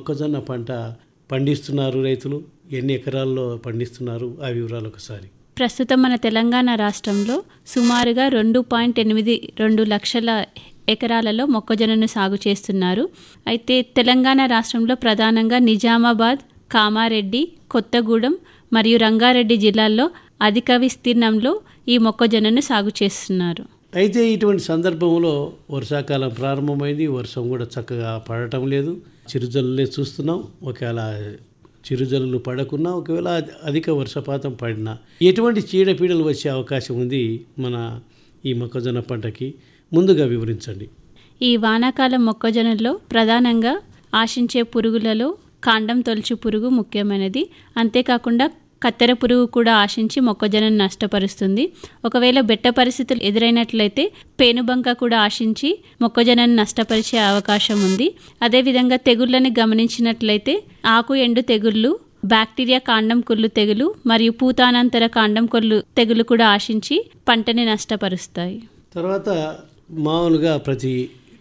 మొక్కజొన్న పంట పండిస్తున్నారు రైతులు ఎన్ని ఎకరాల్లో పండిస్తున్నారు ఆ వివరాలు ఒకసారి ప్రస్తుతం మన తెలంగాణ రాష్ట్రంలో సుమారుగా రెండు పాయింట్ ఎనిమిది రెండు లక్షల ఎకరాలలో మొక్కజొన్నను సాగు చేస్తున్నారు అయితే తెలంగాణ రాష్ట్రంలో ప్రధానంగా నిజామాబాద్ కామారెడ్డి కొత్తగూడెం మరియు రంగారెడ్డి జిల్లాల్లో అధిక విస్తీర్ణంలో ఈ మొక్కజొన్నను సాగు చేస్తున్నారు అయితే ఇటువంటి సందర్భంలో వర్షాకాలం ప్రారంభమైంది వర్షం కూడా చక్కగా పడటం లేదు చిరుజల్లులే చూస్తున్నాం ఒకవేళ చిరుజల్లులు పడకున్నా ఒకవేళ అధిక వర్షపాతం పడినా ఎటువంటి చీడపీడలు వచ్చే అవకాశం ఉంది మన ఈ మొక్కజొన్న పంటకి ముందుగా వివరించండి ఈ వానాకాలం మొక్కజొన్నలో ప్రధానంగా ఆశించే పురుగులలో కాండం తొలచు పురుగు ముఖ్యమైనది అంతేకాకుండా కత్తెర పురుగు కూడా ఆశించి మొక్కజొన్నను నష్టపరుస్తుంది ఒకవేళ బెట్ట పరిస్థితులు ఎదురైనట్లయితే పేనుబంక కూడా ఆశించి మొక్కజొన్నను నష్టపరిచే అవకాశం ఉంది అదేవిధంగా తెగుళ్ళని గమనించినట్లయితే ఆకు ఎండు తెగుళ్ళు బ్యాక్టీరియా కాండం కుళ్ళు తెగులు మరియు పూతానంతర కాండం కొల్లు తెగులు కూడా ఆశించి పంటని నష్టపరుస్తాయి తర్వాత మామూలుగా ప్రతి